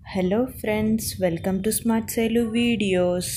hello friends welcome to smart Sailu videos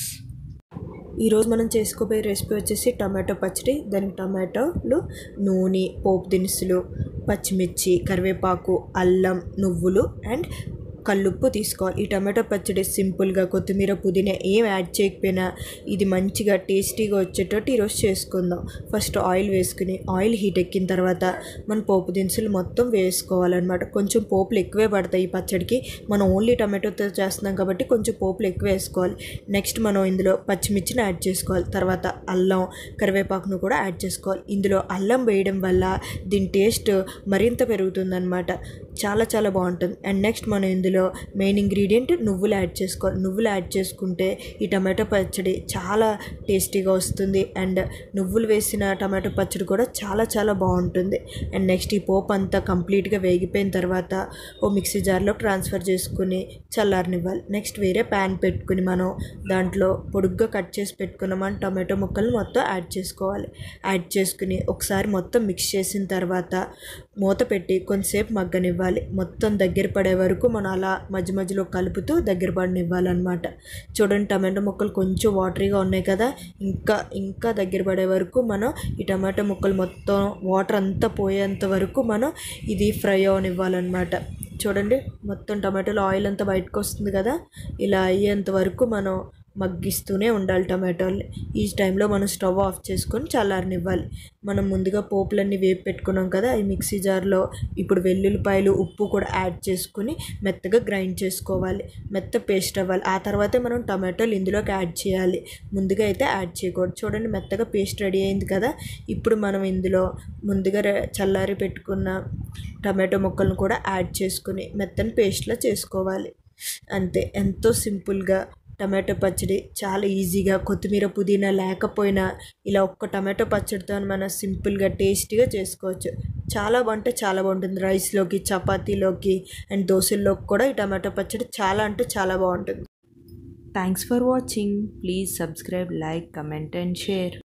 ఈరోజు మనం చేసుకోబోయే రెసిపీ వచ్చేసి టమాటో పచ్చడి దానికి టమాటోలు నూనె పోపు దినుసులు పచ్చిమిర్చి కరివేపాకు అల్లం నువ్వులు అండ్ కల్లుప్పు తీసుకోవాలి ఈ టమాటో పచ్చడి సింపుల్గా కొత్తిమీర పుదీనా ఏం యాడ్ చేయకపోయినా ఇది మంచిగా టేస్టీగా వచ్చేటట్టు ఈరోజు చేసుకుందాం ఫస్ట్ ఆయిల్ వేసుకుని ఆయిల్ హీట్ ఎక్కిన తర్వాత మన పోపు దినుసులు మొత్తం వేసుకోవాలన్నమాట కొంచెం పోపులు ఎక్కువే పడతాయి ఈ పచ్చడికి మనం ఓన్లీ టమాటోతో చేస్తున్నాం కాబట్టి కొంచెం పోపులు ఎక్కువ వేసుకోవాలి నెక్స్ట్ మనం ఇందులో పచ్చిమిర్చిని యాడ్ చేసుకోవాలి తర్వాత అల్లం కరివేపాకును కూడా యాడ్ చేసుకోవాలి ఇందులో అల్లం వేయడం వల్ల దీని టేస్ట్ మరింత పెరుగుతుందన్నమాట చాలా చాలా బాగుంటుంది అండ్ నెక్స్ట్ మనం ఇందులో మెయిన్ ఇంగ్రీడియంట్ నువ్వులు యాడ్ చేసుకోవాలి నువ్వులు యాడ్ చేసుకుంటే ఈ టమాటో పచ్చడి చాలా టేస్టీగా వస్తుంది అండ్ నువ్వులు వేసిన టమాటో పచ్చడి కూడా చాలా చాలా బాగుంటుంది అండ్ నెక్స్ట్ ఈ పోపు అంతా కంప్లీట్గా వేగిపోయిన తర్వాత ఓ మిక్సీ జార్లో ట్రాన్స్ఫర్ చేసుకుని చల్లారనివ్వాలి నెక్స్ట్ వేరే ప్యాన్ పెట్టుకుని మనం దాంట్లో పొడుగ్గా కట్ చేసి పెట్టుకున్న మన టమాటో ముక్కలు మొత్తం యాడ్ చేసుకోవాలి యాడ్ చేసుకుని ఒకసారి మొత్తం మిక్స్ చేసిన తర్వాత మూత పెట్టి కొంతసేపు మగ్గనివ్వాలి మొత్తం దగ్గర పడే వరకు మనం అలా మధ్య మధ్యలో కలుపుతూ దగ్గర పడనివ్వాలన్నమాట చూడండి టమాటో ముక్కలు కొంచెం వాటరీగా ఉన్నాయి కదా ఇంకా ఇంకా దగ్గర పడే వరకు మనం ఈ టమాటో ముక్కలు మొత్తం వాటర్ అంతా పోయేంత వరకు మనం ఇది ఫ్రై అవనివ్వాలన్నమాట చూడండి మొత్తం టమాటోలో ఆయిల్ అంతా బయటకు వస్తుంది కదా ఇలా అయ్యేంత వరకు మనం మగ్గిస్తూనే ఉండాలి టమాటోల్ని ఈ టైంలో మనం స్టవ్ ఆఫ్ చేసుకొని చల్లారనివ్వాలి మనం ముందుగా పోపులన్నీ వేపు పెట్టుకున్నాం కదా ఈ మిక్సీ జార్లో ఇప్పుడు వెల్లుల్లిపాయలు ఉప్పు కూడా యాడ్ చేసుకుని మెత్తగా గ్రైండ్ చేసుకోవాలి మెత్త పేస్ట్ అవ్వాలి ఆ తర్వాతే మనం టమాటోలు ఇందులోకి యాడ్ చేయాలి ముందుగా అయితే యాడ్ చేయకూడదు చూడండి మెత్తగా పేస్ట్ రెడీ అయింది కదా ఇప్పుడు మనం ఇందులో ముందుగా చల్లారి పెట్టుకున్న టమాటో ముక్కలను కూడా యాడ్ చేసుకుని మెత్తని పేస్ట్లా చేసుకోవాలి అంతే ఎంతో సింపుల్గా టమాటో పచ్చడి చాలా ఈజీగా కొత్తిమీర పుదీనా లేకపోయినా ఇలా ఒక్క టమాటో పచ్చడితో మనం సింపుల్గా టేస్టీగా చేసుకోవచ్చు చాలా బాగుంటే చాలా బాగుంటుంది రైస్లోకి చపాతీలోకి అండ్ దోశల్లోకి కూడా ఈ టమాటో పచ్చడి చాలా అంటే చాలా బాగుంటుంది thanks for watching please subscribe like comment and share